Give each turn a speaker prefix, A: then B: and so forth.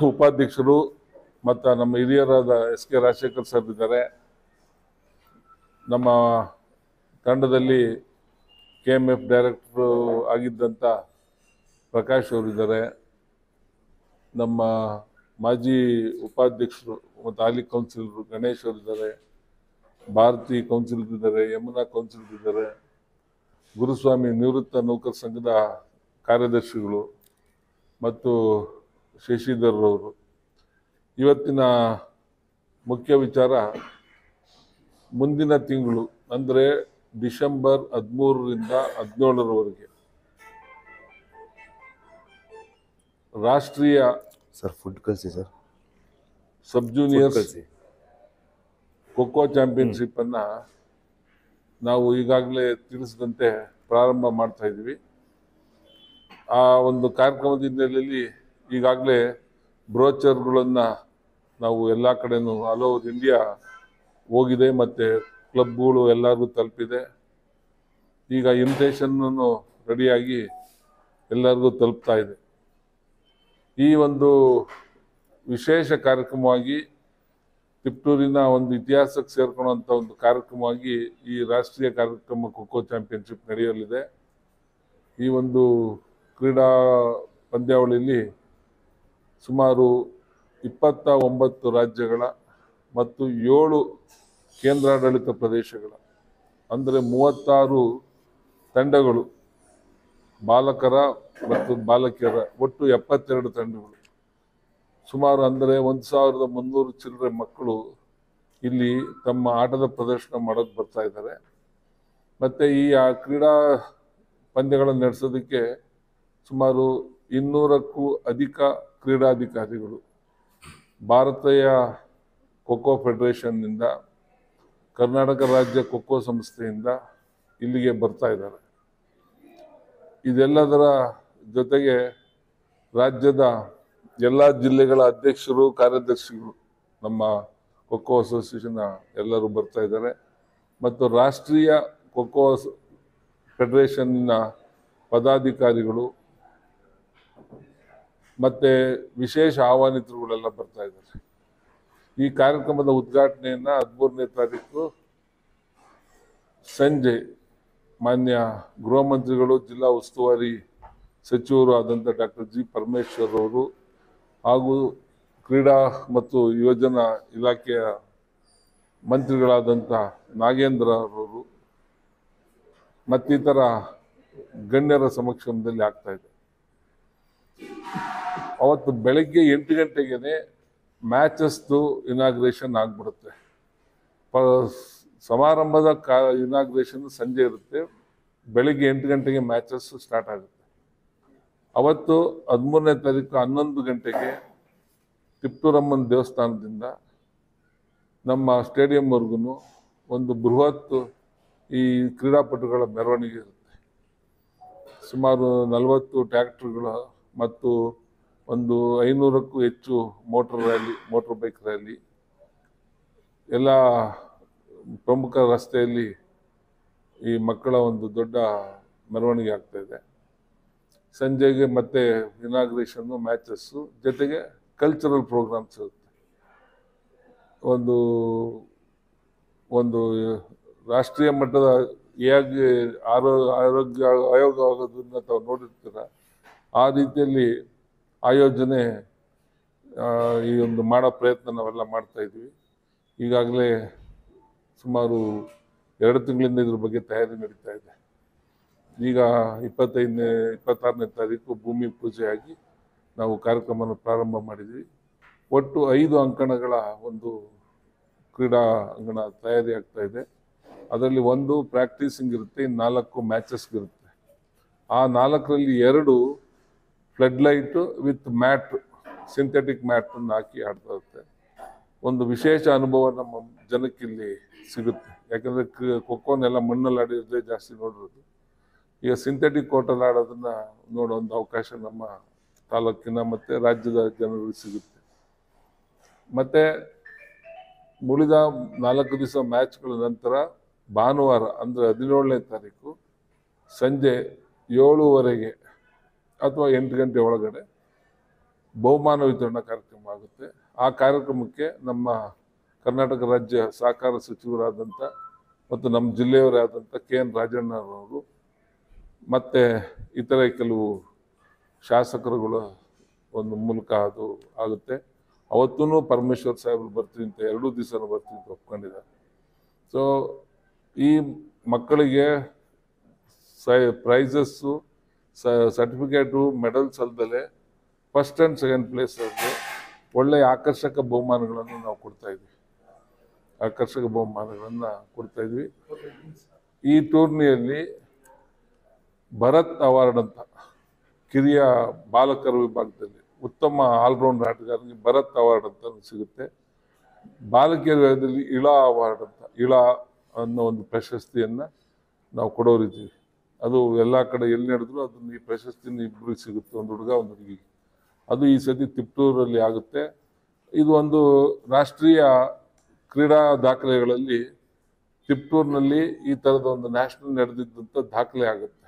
A: ಉಪಾಧ್ಯಕ್ಷರು ಮತ್ತು ನಮ್ಮ ಹಿರಿಯರಾದ ಎಸ್ ಕೆ ರಾಜಶೇಖರ್ ಸರ್ ಇದ್ದಾರೆ ನಮ್ಮ ತಂಡದಲ್ಲಿ ಕೆ ಎಮ್ ಎಫ್ ಡೈರೆಕ್ಟ್ರು ಆಗಿದ್ದಂಥ ಪ್ರಕಾಶ್ ಅವರಿದ್ದಾರೆ ನಮ್ಮ ಮಾಜಿ ಉಪಾಧ್ಯಕ್ಷರು ಮತ್ತು ಹಾಲಿ ಕೌನ್ಸಿಲರು ಗಣೇಶ್ ಅವರಿದ್ದಾರೆ ಭಾರತಿ ಕೌನ್ಸಿಲರ್ ಇದ್ದಾರೆ ಯಮುನಾ ಕೌನ್ಸಿಲರ್ ಇದ್ದಾರೆ ಗುರುಸ್ವಾಮಿ ನಿವೃತ್ತ ನೌಕರ ಸಂಘದ ಕಾರ್ಯದರ್ಶಿಗಳು ಮತ್ತು ಶಶಿಧರ್ ಅವರು ಇವತ್ತಿನ ಮುಖ್ಯ ವಿಚಾರ ಮುಂದಿನ ತಿಂಗಳು ಅಂದರೆ ಡಿಸೆಂಬರ್ ಹದಿಮೂರರಿಂದ ಹದಿನೇಳರವರೆಗೆ ರಾಷ್ಟ್ರೀಯ
B: ಸರ್ ಫುಡ್ ಕಳಿಸಿ ಸರ್
A: ಸಬ್
B: ಫುಡ್
A: ಜೂನಿಯರ್ಸ್
B: ಕಳಿಸಿ
A: ಖೋಖೋ ಚಾಂಪಿಯನ್ಶಿಪ್ ಅನ್ನ ನಾವು ಈಗಾಗಲೇ ತಿಳಿಸಿದಂತೆ ಪ್ರಾರಂಭ ಮಾಡ್ತಾ ಇದ್ವಿ ಆ ಒಂದು ಕಾರ್ಯಕ್ರಮದ ಹಿನ್ನೆಲೆಯಲ್ಲಿ ಈಗಾಗಲೇ ಬ್ರೋಚರ್ಗಳನ್ನು ನಾವು ಎಲ್ಲ ಕಡೆನೂ ಆಲ್ ಓವರ್ ಇಂಡಿಯಾ ಹೋಗಿದೆ ಮತ್ತು ಕ್ಲಬ್ಗಳು ಎಲ್ಲರಿಗೂ ತಲುಪಿದೆ ಈಗ ಇನ್ವಿಟೇಷನ್ನು ರೆಡಿಯಾಗಿ ಎಲ್ಲರಿಗೂ ತಲುಪ್ತಾ ಇದೆ ಈ ಒಂದು ವಿಶೇಷ ಕಾರ್ಯಕ್ರಮವಾಗಿ ತಿಪ್ಟೂರಿನ ಒಂದು ಇತಿಹಾಸಕ್ಕೆ ಸೇರ್ಕೊಳ್ಳುವಂಥ ಒಂದು ಕಾರ್ಯಕ್ರಮವಾಗಿ ಈ ರಾಷ್ಟ್ರೀಯ ಕಾರ್ಯಕ್ರಮ ಖೋಖೋ ಚಾಂಪಿಯನ್ಶಿಪ್ ನಡೆಯಲಿದೆ ಈ ಒಂದು ಕ್ರೀಡಾ ಪಂದ್ಯಾವಳಿಯಲ್ಲಿ ಸುಮಾರು ಇಪ್ಪತ್ತ ಒಂಬತ್ತು ರಾಜ್ಯಗಳ ಮತ್ತು ಏಳು ಕೇಂದ್ರಾಡಳಿತ ಪ್ರದೇಶಗಳ ಅಂದರೆ ಮೂವತ್ತಾರು ತಂಡಗಳು ಬಾಲಕರ ಮತ್ತು ಬಾಲಕಿಯರ ಒಟ್ಟು ಎಪ್ಪತ್ತೆರಡು ತಂಡಗಳು ಸುಮಾರು ಅಂದರೆ ಒಂದು ಸಾವಿರದ ಮುನ್ನೂರು ಚಿಲ್ಲರೆ ಮಕ್ಕಳು ಇಲ್ಲಿ ತಮ್ಮ ಆಟದ ಪ್ರದರ್ಶನ ಮಾಡೋಕ್ಕೆ ಬರ್ತಾ ಇದ್ದಾರೆ ಮತ್ತು ಈ ಆ ಕ್ರೀಡಾ ಪಂದ್ಯಗಳನ್ನು ನಡೆಸೋದಕ್ಕೆ ಸುಮಾರು ಇನ್ನೂರಕ್ಕೂ ಅಧಿಕ ಕ್ರೀಡಾಧಿಕಾರಿಗಳು ಭಾರತೀಯ ಖೋಖೋ ಫೆಡರೇಷನ್ನಿಂದ ಕರ್ನಾಟಕ ರಾಜ್ಯ ಖೋಖೋ ಸಂಸ್ಥೆಯಿಂದ ಇಲ್ಲಿಗೆ ಬರ್ತಾ ಇದ್ದಾರೆ ಇದೆಲ್ಲದರ ಜೊತೆಗೆ ರಾಜ್ಯದ ಎಲ್ಲ ಜಿಲ್ಲೆಗಳ ಅಧ್ಯಕ್ಷರು ಕಾರ್ಯದರ್ಶಿಗಳು ನಮ್ಮ ಖೋಖೋ ಅಸೋಸಿಯೇಷನ್ ಎಲ್ಲರೂ ಬರ್ತಾ ಇದ್ದಾರೆ ಮತ್ತು ರಾಷ್ಟ್ರೀಯ ಖೋಖೋ ಫೆಡರೇಷನ್ನಿನ ಪದಾಧಿಕಾರಿಗಳು ಮತ್ತು ವಿಶೇಷ ಆಹ್ವಾನಿತರುಗಳೆಲ್ಲ ಬರ್ತಾ ಇದ್ದಾರೆ ಈ ಕಾರ್ಯಕ್ರಮದ ಉದ್ಘಾಟನೆಯನ್ನು ಹದಿಮೂರನೇ ತಾರೀಕು ಸಂಜೆ ಮಾನ್ಯ ಗೃಹ ಮಂತ್ರಿಗಳು ಜಿಲ್ಲಾ ಉಸ್ತುವಾರಿ ಸಚಿವರು ಆದಂಥ ಡಾಕ್ಟರ್ ಜಿ ಪರಮೇಶ್ವರ್ ಅವರು ಹಾಗೂ ಕ್ರೀಡಾ ಮತ್ತು ಯೋಜನಾ ಇಲಾಖೆಯ ಮಂತ್ರಿಗಳಾದಂಥ ನಾಗೇಂದ್ರ ಅವರು ಮತ್ತಿತರ ಗಣ್ಯರ ಸಮಕ್ಷಮದಲ್ಲಿ ಆಗ್ತಾ ಇದೆ ಅವತ್ತು ಬೆಳಗ್ಗೆ ಎಂಟು ಗಂಟೆಗೆ ಮ್ಯಾಚಸ್ದು ಇನಾಗ್ರೇಷನ್ ಆಗ್ಬಿಡುತ್ತೆ ಪ ಸಮಾರಂಭದ ಕಾ ಇನಾಗ್ರೇಷನ್ ಸಂಜೆ ಇರುತ್ತೆ ಬೆಳಿಗ್ಗೆ ಎಂಟು ಗಂಟೆಗೆ ಮ್ಯಾಚಸ್ ಸ್ಟಾರ್ಟ್ ಆಗುತ್ತೆ ಅವತ್ತು ಹದಿಮೂರನೇ ತಾರೀಕು ಹನ್ನೊಂದು ಗಂಟೆಗೆ ತಿಪ್ಟೂರಮ್ಮನ ದೇವಸ್ಥಾನದಿಂದ ನಮ್ಮ ಸ್ಟೇಡಿಯಂವರೆಗೂ ಒಂದು ಬೃಹತ್ ಈ ಕ್ರೀಡಾಪಟುಗಳ ಮೆರವಣಿಗೆ ಇರುತ್ತೆ ಸುಮಾರು ನಲವತ್ತು ಟ್ರ್ಯಾಕ್ಟರ್ಗಳ ಮತ್ತು ಒಂದು ಐನೂರಕ್ಕೂ ಹೆಚ್ಚು motor rally motor bike rally ಎಲ್ಲ ಪ್ರಮುಖ ರಸ್ತೆಯಲ್ಲಿ ಈ ಮಕ್ಕಳ ಒಂದು ದೊಡ್ಡ ಮೆರವಣಿಗೆ ಆಗ್ತಾ ಇದೆ ಸಂಜೆಗೆ ಮತ್ತೆ ಇನಾಗ್ರೇಷನ್ನು ಮ್ಯಾಚಸ್ಸು ಜೊತೆಗೆ ಕಲ್ಚರಲ್ ಪ್ರೋಗ್ರಾಮ್ಸ್ ಇರುತ್ತೆ ಒಂದು ಒಂದು ರಾಷ್ಟ್ರೀಯ ಮಟ್ಟದ ಹೇಗೆ ಆರೋ ಆರೋಗ್ಯ ಆಯೋಗ ಆಗೋದನ್ನ ತಾವು ನೋಡಿರ್ತೀರ ಆ ರೀತಿಯಲ್ಲಿ ಆಯೋಜನೆ ಆ, ಈ ಒಂದು ಮಾಡೋ ಪ್ರಯತ್ನ ನಾವೆಲ್ಲ ಮಾಡ್ತಾ ಇದ್ವಿ ಈಗಾಗಲೇ ಸುಮಾರು ಎರಡು ತಿಂಗಳಿಂದ ಇದ್ರ ಬಗ್ಗೆ ತಯಾರಿ ನಡೀತಾ ಇದೆ ಈಗ ಇಪ್ಪತ್ತೈದನೇ ಇಪ್ಪತ್ತಾರನೇ ತಾರೀಕು ಭೂಮಿ ಪೂಜೆಯಾಗಿ ನಾವು ಕಾರ್ಯಕ್ರಮನ ಪ್ರಾರಂಭ ಮಾಡಿದ್ವಿ ಒಟ್ಟು ಐದು ಅಂಕಣಗಳ ಒಂದು ಕ್ರೀಡಾ ಅಂಗಣ ತಯಾರಿ ಆಗ್ತಾ ಇದೆ ಅದರಲ್ಲಿ ಒಂದು ಪ್ರಾಕ್ಟೀಸಿಂಗ್ ಇರುತ್ತೆ ಇನ್ನು ನಾಲ್ಕು ಮ್ಯಾಚಸ್ಗಿರುತ್ತೆ ಆ ನಾಲ್ಕರಲ್ಲಿ ಎರಡು flood light with mat synthetic ಮ್ಯಾಟನ್ನು ಹಾಕಿ ಆಡ್ತಾ ಇರುತ್ತೆ ಒಂದು ವಿಶೇಷ ಅನುಭವ ನಮ್ಮ ಜನಕ್ಕಿಲ್ಲಿ ಸಿಗುತ್ತೆ ಯಾಕಂದರೆ ಖೋಖೋನೆಲ್ಲ ಮಣ್ಣಲ್ಲಿ ಆಡಿರೋದೇ ಜಾಸ್ತಿ ನೋಡಿರೋದು ಈಗ ಸಿಂಥೆಟಿಕ್ ಕೋರ್ಟಲ್ಲಿ ಆಡೋದನ್ನ ನೋಡೋ ಒಂದು ಅವಕಾಶ ನಮ್ಮ ತಾಲೂಕಿನ ಮತ್ತು ರಾಜ್ಯದ ಜನರಿಗೆ ಸಿಗುತ್ತೆ ಮತ್ತು ಉಳಿದ ನಾಲ್ಕು ದಿವಸ ಮ್ಯಾಚ್ಗಳ ನಂತರ ಭಾನುವಾರ ಅಂದರೆ ಹದಿನೇಳನೇ ತಾರೀಕು ಸಂಜೆ ಏಳುವರೆಗೆ ಅಥವಾ ಎಂಟು ಗಂಟೆ ಒಳಗಡೆ ಬಹುಮಾನ ವಿತರಣಾ ಕಾರ್ಯಕ್ರಮ ಆಗುತ್ತೆ ಆ ಕಾರ್ಯಕ್ರಮಕ್ಕೆ ನಮ್ಮ ಕರ್ನಾಟಕ ರಾಜ್ಯ ಸಹಕಾರ ಸಚಿವರಾದಂಥ ಮತ್ತು ನಮ್ಮ ಜಿಲ್ಲೆಯವರೇ ಆದಂಥ ಕೆ ಎನ್ ರಾಜಣ್ಣನವರು ಮತ್ತು ಇತರೆ ಕೆಲವು ಶಾಸಕರುಗಳ ಒಂದು ಮೂಲಕ ಅದು ಆಗುತ್ತೆ ಅವತ್ತೂ ಪರಮೇಶ್ವರ್ ಸಾಹೇಬರು ಬರ್ತೀನಿ ಅಂತ ಎರಡೂ ದಿವಸನೂ ಬರ್ತೀನಿ ಅಂತ ಒಪ್ಕೊಂಡಿದ್ದಾರೆ ಸೊ ಈ ಮಕ್ಕಳಿಗೆ ಸೈ ಪ್ರೈಸಸ್ಸು ಸರ್ಟಿಫಿಕೇಟು ಮೆಡಲ್ಸ್ ಅಲ್ದಲೆ ಫಸ್ಟ್ ಆ್ಯಂಡ್ ಸೆಕೆಂಡ್ ಪ್ಲೇಸ್ ಅವ್ರಿಗೆ ಒಳ್ಳೆಯ ಆಕರ್ಷಕ ಬಹುಮಾನಗಳನ್ನು ನಾವು ಕೊಡ್ತಾ ಇದ್ವಿ ಆಕರ್ಷಕ ಬಹುಮಾನಗಳನ್ನು ಕೊಡ್ತಾ ಇದ್ವಿ ಈ ಟೂರ್ನಿಯಲ್ಲಿ ಭರತ್ ಅವಾರ್ಡ್ ಅಂತ ಕಿರಿಯ ಬಾಲಕರ ವಿಭಾಗದಲ್ಲಿ ಉತ್ತಮ ಆಲ್ರೌಂಡ್ ಆಟಗಾರನಿಗೆ ಭರತ್ ಅವಾರ್ಡ್ ಅಂತ ಸಿಗುತ್ತೆ ಬಾಲಕಿಯರ ವಿಭಾಗದಲ್ಲಿ ಇಳಾ ಅವಾರ್ಡ್ ಅಂತ ಇಳಾ ಅನ್ನೋ ಒಂದು ಪ್ರಶಸ್ತಿಯನ್ನು ನಾವು ಕೊಡೋರಿದ್ದೀವಿ ಅದು ಎಲ್ಲ ಕಡೆ ಎಲ್ಲಿ ನಡೆದ್ರು ಅದನ್ನ ಈ ಪ್ರಶಸ್ತಿನ ಇಬ್ಬರಿಗೆ ಸಿಗುತ್ತೆ ಒಂದು ಹುಡುಗ ಒಂದು ಹುಡುಗಿ ಅದು ಈ ಸತಿ ತಿಪ್ಟೂರಲ್ಲಿ ಆಗುತ್ತೆ ಇದು ಒಂದು ರಾಷ್ಟ್ರೀಯ ಕ್ರೀಡಾ ದಾಖಲೆಗಳಲ್ಲಿ ತಿಪ್ಟೂರಿನಲ್ಲಿ ಈ ಥರದ ಒಂದು ನ್ಯಾಷನಲ್ ನಡೆದಿದ್ದಂಥ ದಾಖಲೆ ಆಗುತ್ತೆ